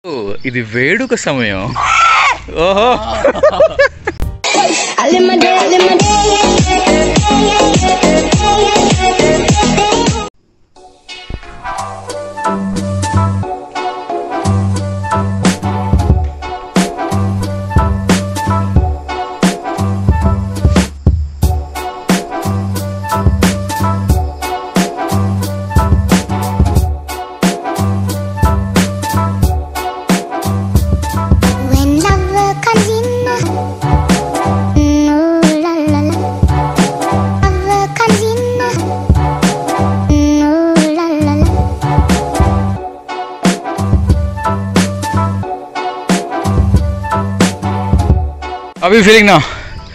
ఓ, ఇది వేడుక సమయం ఓహో I live my day, I live my day. When love comes in, ooh la la la. Love comes in, ooh la la la. How are you feeling now?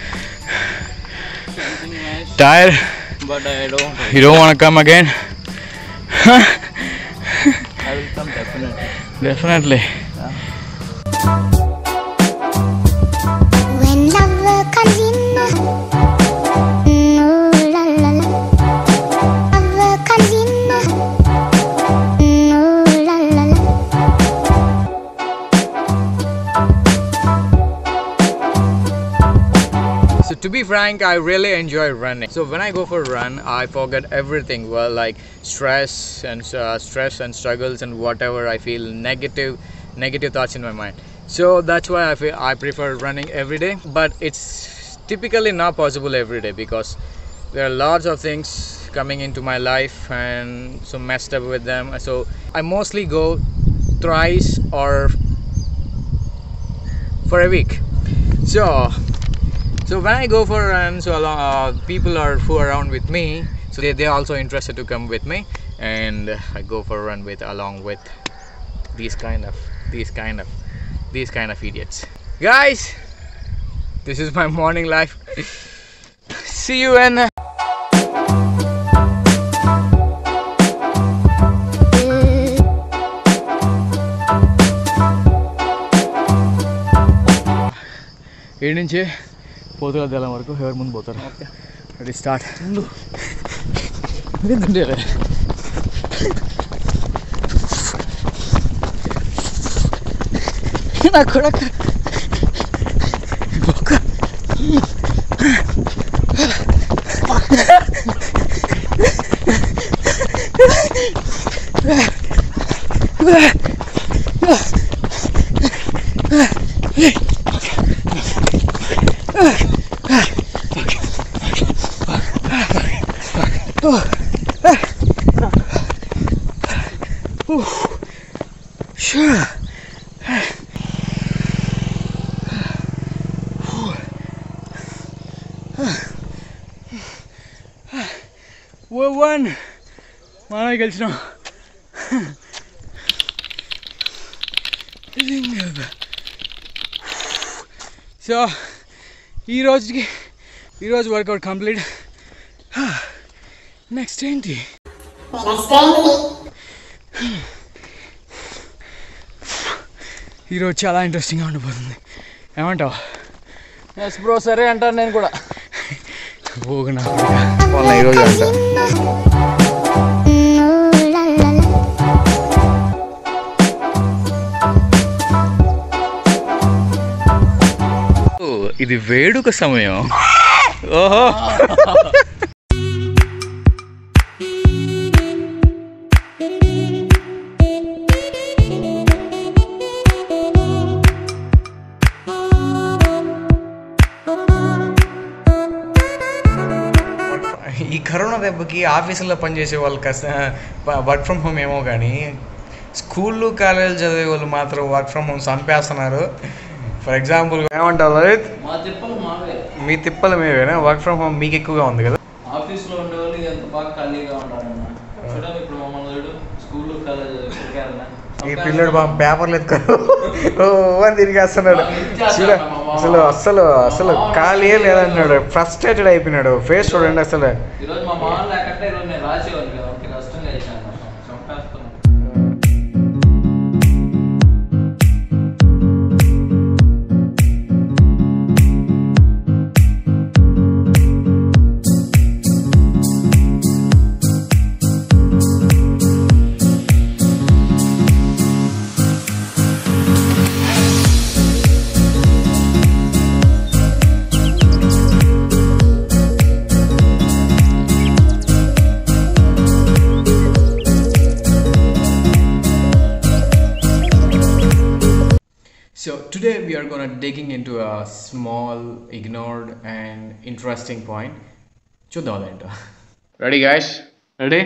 Tired? But I don't. You don't want to come again? I will come definitely. Definitely. When love comes in, ooh la la la. Love comes in, ooh la la la. So to be frank, I really enjoy running. So when I go for a run, I forget everything. Well, like stress and uh, stress and struggles and whatever I feel negative, negative thoughts in my mind. So that's why I feel I prefer running every day. But it's typically not possible every day because there are lots of things coming into my life and so messed up with them. So I mostly go thrice or for a week. So so when I go for a run, so along, uh, people are who are around with me, so they they are also interested to come with me, and I go for a run with along with these kind of these kind of these kind of idiots. Guys, this is my morning life. See you in. ఏడు నుంచి పోతుగా తెలం వరకు ఎవరి ముందు పోతారు ready start ఎందుకంటే నా కొడక Sure. One మనమే గెలిచినాం సో ఈ రోజుకి ఈరోజు వర్కౌట్ కంప్లీట్ నెక్స్ట్ ఏంటి ఈరోజు చాలా ఇంట్రెస్టింగ్గా ఉండిపోతుంది ఏమంటావు ఎస్ బ్రో సరే అంటాను నేను కూడా పోగనా వాళ్ళ ఈరోజు అంట Ooh la la la. ఓ, ఇది వేడుక సమయం ఓహో ఈ కరోనా దెబ్బకి ఆఫీసుల్లో పనిచేసే వాళ్ళు కష్ట వర్క్ ఫ్రమ్ హోమ్ ఏమో కానీ స్కూళ్ళు కాలేజీలు చదివే వాళ్ళు మాత్రం వర్క్ ఫ్రమ్ హోమ్ చంపేస్తున్నారు ఫర్ ఎగ్జాంపుల్ ఏమంటారు లలిత్ మా తిప్పలు మావే మీ తిప్పలు మేవేనా వర్క్ ఫ్రమ్ హోమ్ మీకు ఎక్కువగా ఉంది కదా ఆఫీస్లో ఉండేవాళ్ళు ఎంత బాగా ఖాళీగా ఉంటారన్న చూడండి ఇప్పుడు మమ్మల్ని చూడు స్కూల్ కాలేజ్ ఈ పిల్లడు బాబు పేపర్లు ఎత్తుకో ఓ అని తిరిగేస్తున్నాడు చూడ అసలు అసలు అసలు ఖాళీ లేదంటున్నాడు ఫ్రస్ట్రేటెడ్ అయిపోయినాడు ఫేస్ చూడండి అసలు ఈరోజు మా మామ లేకంటే ఈరోజు నేను రాసేవాళ్ళు కదా అంత కష్టంగా చేశాను చంపేస్తున్నాను So today we are gonna digging into a small, ignored and interesting point. చూద్దాం అదేంటో రెడీ గాయస్ రెడీ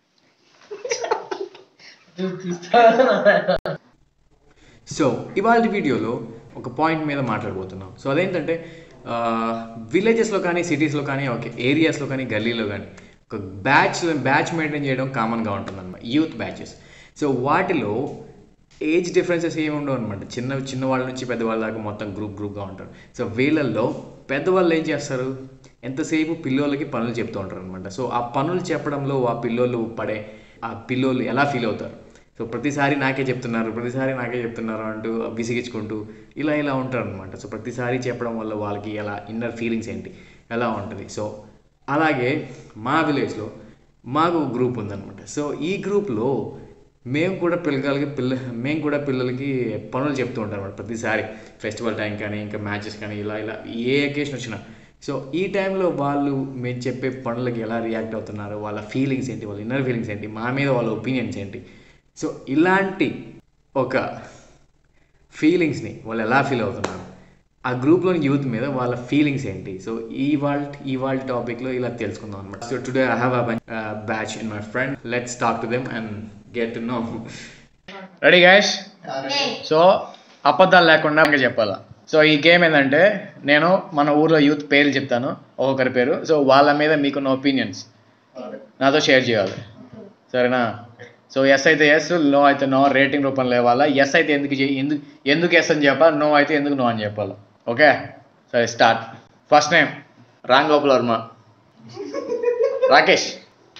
సో ఇవాళ వీడియోలో ఒక పాయింట్ మీద మాట్లాడబోతున్నాం సో అదేంటంటే విలేజెస్లో కానీ సిటీస్లో కానీ ఒక ఏరియాస్లో కానీ గల్లీలో కానీ ఒక బ్యాచ్ బ్యాచ్ మెయింటైన్ చేయడం కామన్గా ఉంటుందన్నమాట యూత్ బ్యాచెస్ సో వాటిలో ఏజ్ డిఫరెన్సెస్ ఏమి ఉండవు అనమాట చిన్న చిన్న వాళ్ళ నుంచి పెద్దవాళ్ళ దాకా మొత్తం గ్రూప్ గ్రూప్గా ఉంటారు సో వీళ్ళల్లో పెద్దవాళ్ళు ఏం చేస్తారు ఎంతసేపు పిల్లోళ్ళకి పనులు చెప్తూ ఉంటారు అనమాట సో ఆ పనులు చెప్పడంలో ఆ పిల్లోళ్ళు పడే ఆ పిల్లోళ్ళు ఎలా ఫీల్ అవుతారు సో ప్రతిసారి నాకే చెప్తున్నారు ప్రతిసారి నాకే చెప్తున్నారు అంటూ విసిగించుకుంటూ ఇలా ఇలా ఉంటారు అనమాట సో ప్రతిసారి చెప్పడం వల్ల వాళ్ళకి ఎలా ఇన్నర్ ఫీలింగ్స్ ఏంటి ఎలా ఉంటుంది సో అలాగే మా విలేజ్లో మాకు గ్రూప్ ఉందన్నమాట సో ఈ గ్రూప్లో మేము కూడా పిల్లలకి పిల్ల మేము కూడా పిల్లలకి పనులు చెప్తూ ఉంటాం అనమాట ప్రతిసారి ఫెస్టివల్ టైం కానీ ఇంకా మ్యాచెస్ కానీ ఇలా ఇలా ఏ అకేషన్ వచ్చినా సో ఈ టైంలో వాళ్ళు మేము చెప్పే పనులకి ఎలా రియాక్ట్ అవుతున్నారు వాళ్ళ ఫీలింగ్స్ ఏంటి వాళ్ళ ఇన్నర్ ఫీలింగ్స్ ఏంటి మా మీద వాళ్ళ ఒపీనియన్స్ ఏంటి సో ఇలాంటి ఒక ఫీలింగ్స్ని వాళ్ళు ఎలా ఫీల్ అవుతున్నారు ఆ గ్రూప్లోని యూత్ మీద వాళ్ళ ఫీలింగ్స్ ఏంటి సో ఈ వాళ్ళ ఈ వాళ్ళ టాపిక్లో ఇలా తెలుసుకుందాం అనమాట so today I have a batch in my friend let's talk to them and get to know ready guys so అబద్ధాలు లేకుండా ఇంకా చెప్పాలా సో ఈ గేమ్ ఏంటంటే నేను మన ఊర్లో యూత్ పేర్లు చెప్తాను ఒక్కొక్కరి పేరు సో వాళ్ళ మీద మీకున్న ఒపీనియన్స్ నాతో షేర్ చేయాలి సరేనా సో ఎస్ అయితే ఎస్ నో అయితే నో రేటింగ్ రూపంలో ఇవ్వాలా ఎస్ అయితే ఎందుకు చే- ఎందుకు ఎందుకు ఎస్ అని చెప్పాలి నో అయితే ఎందుకు నో అని చెప్పాలి ఓకే సరే start first name Ram Gopal Varma Rakesh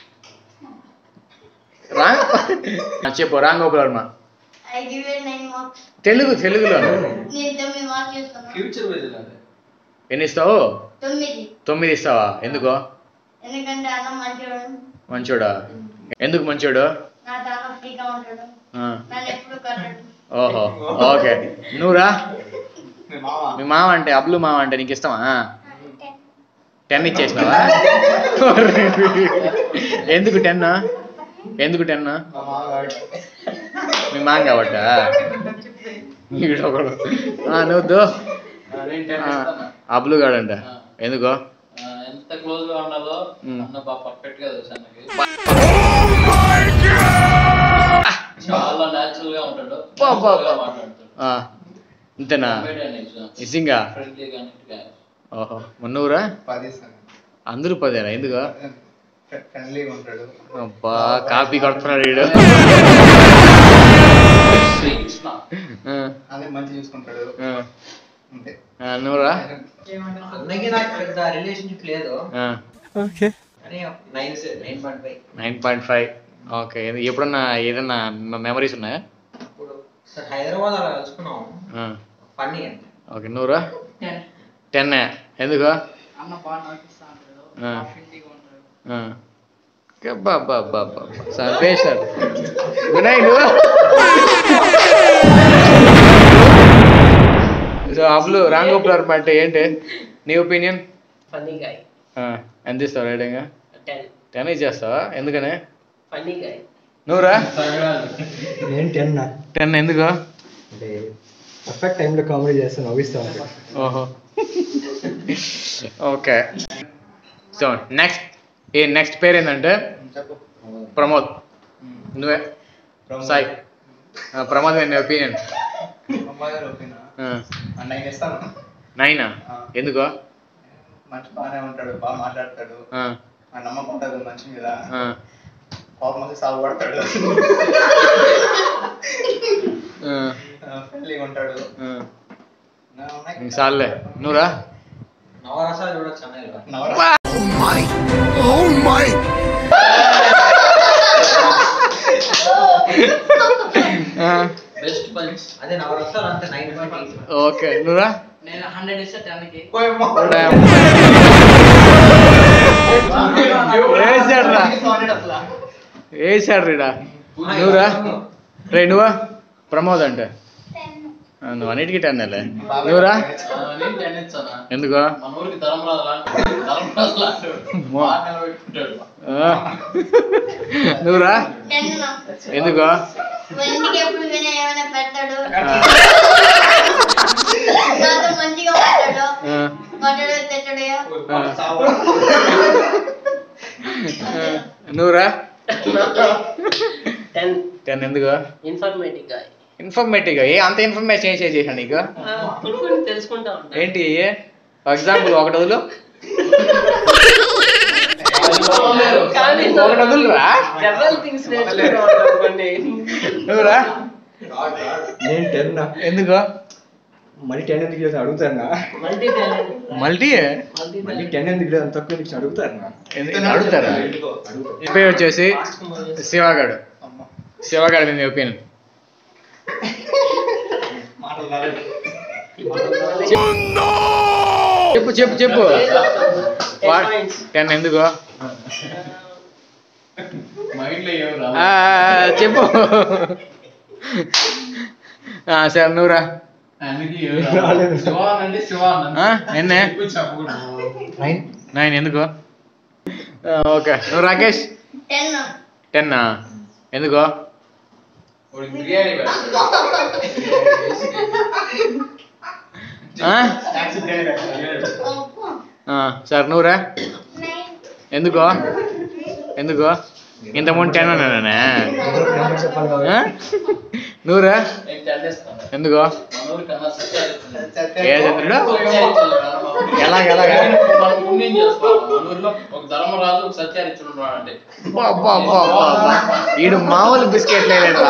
రా చెప్పు Ram Gopal Varma I give it nine marks. Telugu తెలుగులో నేను తొమ్మిది మార్క్స్ ఇస్తాను ఫ్యూచర్ విజన్ అది ఎన్ని ఇస్తావు తొమ్మిది తొమ్మిది ఇస్తావా ఎందుకో ఎందుకంటే అన్న మంచివాడు మంచోడా ఎందుకు మంచోడు నా తాన ఫ్రీగా ఉంటాడు ఆ, నన్ను ఎప్పుడు కట్టడు ఓహో ఓకే నువ్వురా మీ మామ అంటే అబ్లు మామ అంటే నీకు ఇష్టమా టెన్ ఇచ్చేసినావా ఎందుకు టెన్ ఎందుకు టెన్ మీ మామ కాబట్టా వీడొకడు. ఆ, నువ్వు దో నేను ten ఆ, ఇస్తాను. అబ్లు గాడంట ఎందుకో ఆ, ఎంత క్లోజ్ గా ఉండాలో మ్మ్. అన్న బాగా పర్ఫెక్ట్ గా తెలుసు అన్నకి చాలా నేచురల్ గా ఉంటాడు పా, పా, natural గా పా. మాట్లాడతాడు ఆ, ఇంతేనా Comedian exam. నిజంగా Friendly గా నీట్గా. ఓహో మొన్నూరా పది ఇస్తాను అందరూ పదేనా ఎందుకో ఫ్రెండ్లీగా ఉంటాడు అబ్బా కాపీ కొడుతున్నాడు వీడు Sweets నా. ఆ, అదే మంచి చూసుకుంటాడు ఆ, అంతే ఆ, నువ్వురా అన్నకి నాకు పెద్ద రిలేషన్షిప్ లేదు కానీ nine nine point five nine point five okay ఎప్పుడన్నా ఏదన్నా మెమరీస్ ఉన్నాయా ఇప్పుడు సార్ హైదరాబాద్ అలా కలుసుకున్నాం ఆ, ఫన్నీ అంటే ఓకే నువ్వురా టెన్ ఎందుకు అన్న బాగా నడిపిస్తా అంటాడు ఆ. బాగా ఫ్రెండ్లీగా ఉంటాడు ఆ. ఇంకా బా బా బా బా సంపేశారు వినాయ్ నువ్వు సో అప్పుడు రాంగోపుల్ వర్మ అంటే ఏంటి నీ ఒపీనియన్ ఫన్నీ గాయ్ ఎంత ఇస్తావు రైడింగ్ టెన్ టెన్ ఇచ్చేస్తావా ఎందుకనే ఫన్నీ గాయ్ నువ్వురా నేను టెన్ టెన్ ఎందుకు అంటే పర్ఫెక్ట్ టైంలో కామెడీ చేస్తాను నవ్విస్తా ఉంటాను ఓహో okay so next a next పేరు ఏంటంటే చెప్పు ప్రమోద్ నువ్వే ప్రమోద్. సాయి ఆ, ప్రమోద్ నీ ఒపీనియన్ అమ్మాయి గారు ఓకేనా నైన్ ఇస్తాను నైనా ఆ. ఎందుకో మంచి బాగానే ఉంటాడు బాగా మాట్లాడతాడు ఆ, ఆ నమ్మకం ఉంటుంది మంచి మీద ఆ, కోపం వస్తే సాగు పడతాడు ఆ, ఫ్రెండ్లీగా ఉంటాడు ఆ. నా ఉన్నాయి. ఇంక చాలులే నువ్వురా నవరసాలు చూడొచ్చు అన్నయ్య నవరా ఆ, బెస్ట్ పంచ్ అదే నవరసాలు అంతే నైన్ పాయింట్ ఎయిట్ ఓకే నువ్వురా నేను హండ్రెడ్ ఇస్తే టెన్కి వేసాడురా వేసాడు రీడా నువ్వురా రే నువ్వా ప్రమోద్ అంటే ఆ, నువ్వు అన్నిటికీ టెన్ లే నువ్వురా నేను టెన్ ఇచ్చానా ఎందుకో మన ఊరికి ధర్మరాజు లాంటి ధర్మరాజు లాంటి బాగా నిలబెట్టుకుంటాడు ఆ. నువ్వురా టెన్ ఎందుకో ఇంటికి ఎప్పుడు వినే ఏమైనా పెడతాడు ఆ. కొట్టడు తిట్టడయో నువ్వురా టెన్ టెన్ ఎందుకు ఇన్ఫర్మేటివ్ గాయ్ ఇన్ఫర్మేటివ్ ఏ అంత ఇన్ఫర్మేషన్ ఏం షేర్ చేశాను నీకు కొన్ని కొన్ని తెలుసుకుంటా ఉంటా ఏంటి ఫర్ ఎగ్జాంపుల్ ఒకటి వదులు కానీ ఒకటి వదులురా జనరల్ థింగ్స్ నేర్చుకుంటా ఉంటాం కొన్ని నువ్వురా నేను టెన్ ఎందుకు మళ్ళీ టెన్ ఎందుకు లేదు అడుగుతాను మల్టీ టాలెంట్ మల్టీ మల్టీ మళ్ళీ టెన్ ఎందుకు లేదు అంత తక్కువ నుంచి అడుగుతాను అడుగుతారా ఈ పేరు వచ్చేసి శివగాడు శివగాడు మీద ఒపీనియన్ మాటలు రాలేదు. చెప్పు చెప్పు చెప్పు points. టెన్ ఎందుకు మైండ్లో ఏం ఆ, చెప్పు ఆ, సరే నువ్వురా రాలేదు. శివాన్ అంటే శివాన్ ఆ, నిన్నే చెప్పకూడదు నైన్ నైన్ ఎందుకు ఆ, ఓకే నువ్వు రాకేష్ టెన్ టెన్ ఎందుకు వాడికి బిర్యానీ పెడతాడు. ఆ? ఆ, సరే నువ్వురా నైన్ ఎందుకు ఎందుకు ఇంతకుముందు టెన్ ఉన్నానే చెప్పాలి కాబట్టి ఆ? నువ్వురా నేను టెన్నిస్తాను ఎందుకు మన ఊరి కన్నా సత్యాలు ఏ చంద్రుడు ఎలాగ ఎలాగ మనం పుణ్యం చేసుకోవాలి మన ఊర్లో ఒక ధర్మరాజు ఒక సత్యారిచుడు ఉన్నాడు అంటే అబ్బా, అబ్బా, అబ్బా, అబ్బా, అబ్బా. ఈడు మామూలు బిస్కెట్ లేదురా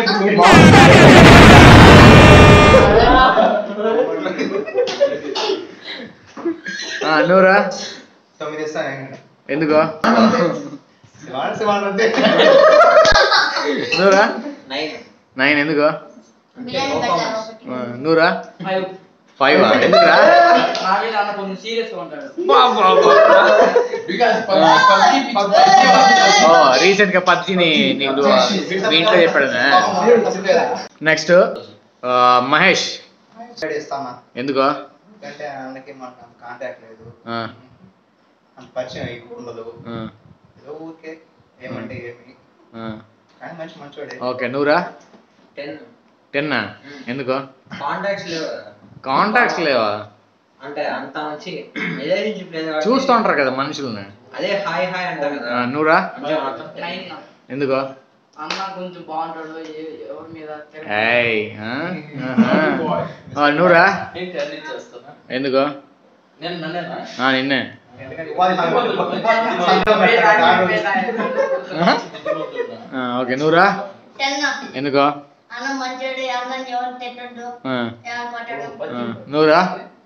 ఆ, నువ్వురా తొమ్మిది ఇస్తాను ఇంకా. ఎందుకు శివాన్ శివాన్ అంటే నువ్వురా నైన్ నైన్ ఎందుకు బిర్యానీ పెట్టాను ఒకటి ఆ, నువ్వురా ఫైవ్ ఫైవ్ ఎందుకురా నా మీద అన్న కొంచెం సీరియస్ గా ఉంటాడు బికాస్ పబ్జి పిచ్చి ఓ రీసెంట్ గా పత్తిని నీకు మీ ఇంట్లో చెప్పాడు నెక్స్ట్ మహేష్ సైడ్ ఇస్తామా ఎందుకు ఎందుకంటే ఆయనకి మనకు అంత కాంటాక్ట్ లేదు ఆ, అంత పరిచయం ఎక్కువ ఉండదు ఆ, ఏదో ఊరికే ఏమంటే ఏమి ఆ. కానీ మంచి మంచోడే ఓకే నువ్వురా టెన్ టెన్నా ఎందుకు కాంటాక్ట్స్ లేవు కదా. కాంటాక్ట్స్ లేవా అంటే అంత మంచి రిలేషన్షిప్ లేదు కాబట్టి చూస్తూ ఉంటారు కదా మనుషుల్ని అదే హాయ్ హాయ్ అంటారు ఆ, కదా నువ్వురా కొంచెం అర్థం. నైన్ ఎందుకు అన్న కొంచెం బాగుంటాడు ఏ- ఎవరి మీద తిరగడు. ఏయ్ ఆ? ఆహా. ఆ, నువ్వురా నేను టెన్ చేస్తున్నా ఎందుకు నేను నన్నేనా ఆ, నిన్నే ఎందుకంటే ఉపాధి హామీ పేద ఆయన, పేద ఆయన. ఆహా. ఆ, ఓకే నువ్వురా టెన్ ఎందుకు అన్న మంచోడు అందరిని ఎవరు తిట్టడు ఆ, ఎవరు కొట్టడు ఆ, నువ్వురా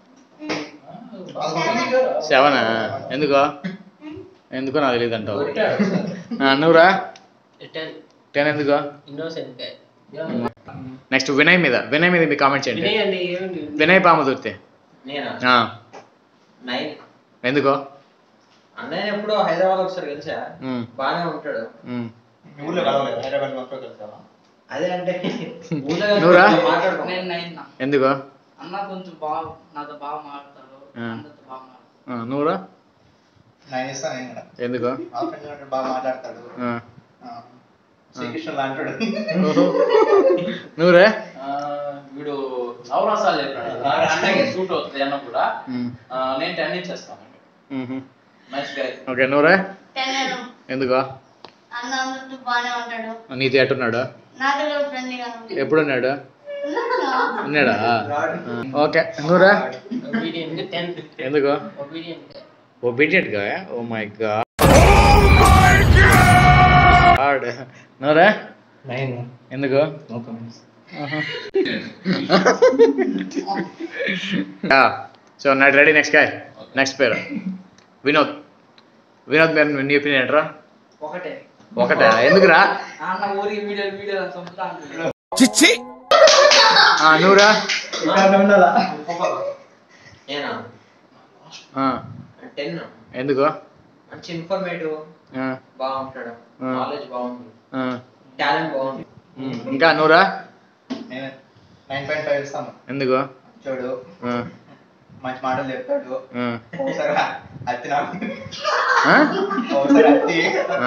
సెవెనా ఎందుకు ఎందుకు నాకు తెలియదు అంటావు ఆ, నువ్వురా టెన్ టెన్ ఎందుకు ఇన్నోసెంట్ గాయ్ నెక్స్ట్ వినయ్ మీద వినయ్ మీద మీ కామెంట్ చేయండి వినయ్ అండి ఏమి వినయ్ పాముదుర్తి నేనా ఆ, నైన్ ఎందుకు అన్నయ్య ఎప్పుడో హైదరాబాద్ ఒకసారి కలిసా ఉమ్, బాగానే ఉంటాడు ఉమ్. మీ ఊర్లో కలవలేదు హైదరాబాద్ మొత్తం కలిసావా అదే అంటే ఊళ్ళో నువ్వురా? మాట్లాడుకో నేను నైన్ నా. ఎందుకు అన్న కొంచెం బాగా నాతో బాగా మాట్లాడతాడు ఆ. అందరితో బాగా మాట్లాడతాడు ఆ, నువ్వురా నైన్ ఇస్తాను నేను కూడా ఎందుకు మా ఫ్రెండ్ అంటే బాగా మాట్లాడతాడు ఆ, ఆ, శ్రీకృష్ణ లాంటాడు ఓహో. నువ్వురా ఆ, వీడు నవరసాలు చెప్పాడు నా అన్నకి సూట్ అవుతుంది అన్న కూడా ఉమ్, ఆ, నేను టెన్ ఇచ్చేస్తాను ఉహు. నైస్ గాయ్ ఓకే నువ్వురా టెన్ ఎందుకు అన్న అందరితో బాగానే ఉంటాడు నీతో ఎట్టున్నాడు నాతో కూడా ఫ్రెండ్లీగా ఉంటాడు ఎప్పుడున్నాడు ఉన్నాడు. ఉన్నాడా ఆ, ఓకే నువ్వురా ఒబీడియంట్ టెన్ ఎందుకు ఒబీడియంట్ గాయ్ ఒబీడియంట్ గా ఓ మై గాడ్ నువ్వురా నైన్ ఎందుకు no comments so not ready next guy next పేరు వినోద్ వినోద్ మీరు నీ ఒపీనియన్ ఏంట్రా ఒకటే ఒకటా ఎందుకురా అన్న ఊరికి వీడియో వీడియో చంపుతా అంటాడు ఆ, నువ్వురా ఉండాలా నేనా ఆ, టెన్ ఎందుకు మంచి ఇన్ఫర్మేటివ్ ఆ, బాగుంటాడు ఆ. నాలెడ్జ్ బాగుంది ఆ, టాలెంట్ బాగుంది ఉమ్, ఇంకా నువ్వురా నేను నైన్ పాయింట్ ఫైవ్ ఇస్తాను ఎందుకు చూడు ఆ, మంచి మాటలు చెప్తాడు ఆ, ఒకసారి అత్తి నాకు ఆ? ఒకసారి అత్తి ఆ.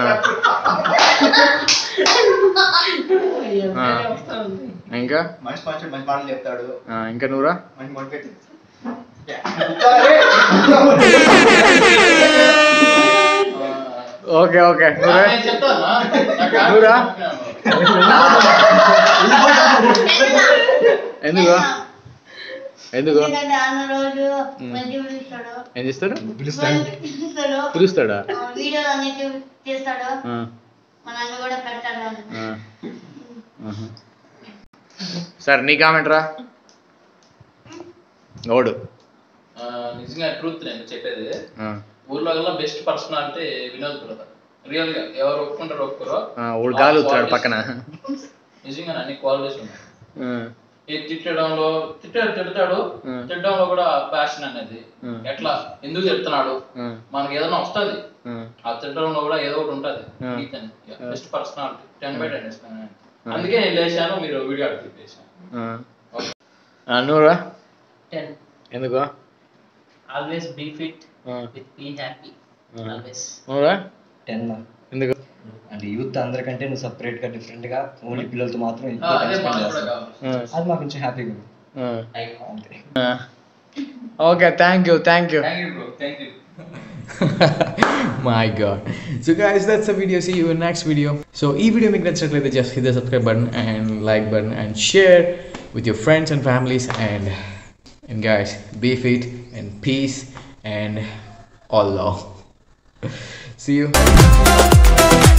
ఆ. ఇంకా మంచి మంచి మంచి మాటలు చెప్తాడు ఆ, ఇంకా నువ్వురా మంచి మోటివేట్ ఓకే ఓకే ఆ, నేను చెప్తాను నాకు నువ్వురా? ఎందుకు ఎందుకు ఎందుకంటే అన్న రోజు మంచి పిలుస్తాడు ఏం చేస్తాడు పిలుస్తాడు పిలుస్తాడా వీడియోలు అన్ని చేస్తాడు ఆ, మా నాన్న కూడా పెడతాడు ఆ. ఆహా. సరే నీ కామెంట్ రా ఓడు ఆ, నిజంగా ట్రూత్ నేను చెప్పేది ఆ, ఊర్లో గల బెస్ట్ పర్సన్ అంటే వినోద్ బ్రదర్ రియల్ గా ఎవరు ఒప్పుకుంటారో ఒప్పుకోరో ఆ, ఓడు గాలి ఊతున్నాడు పక్కన నిజంగా అన్ని క్వాలిటీస్ ఉన్నాయి ఆ, ఈ తిట్టడంలో తిట్టాడు తిడతాడు Hmm. తిట్టడంలో కూడా ప్యాషన్ అనేది Hmm. ఎట్లా ఎందుకు తిడుతున్నాడు ఆ, మనకి ఏదైనా వస్తుంది ఆ. ఆ తిట్టడంలో కూడా ఏదో ఒకటి ఉంటుంది Hmm. Best personality ten by ten ఇస్తాను అందుకే నేను లేచాను మీరు వీడియో అడిగి చేశాను ఆ. ఆ, నువ్వురా టెన్ ఎందుకు ఆల్వేస్ బీ ఫిట్ ఆ, విత్ బీ హ్యాపీ ఆ. ఆల్వేస్ నువ్వురా టెన్ ఎందుకు అంటే యూత్ అందరికంటే నువ్వు సపరేట్ గా డిఫరెంట్ గా ఓన్లీ పిల్లలతో మాత్రం ఎక్కువ అదే time spend మాకు కూడా చేస్తావు. కావాలి ఆ, అది మాకు కొంచెం హ్యాపీగా ఉంది ఆ. అంతే okay thank you thank you thank you bro thank you My god. So guys, that's the video. See you in next video. So if video make నచ్చినట్లయితే just hit the subscribe button and like button and share with your friends and families and and guys, be fit and peace and all love. See you.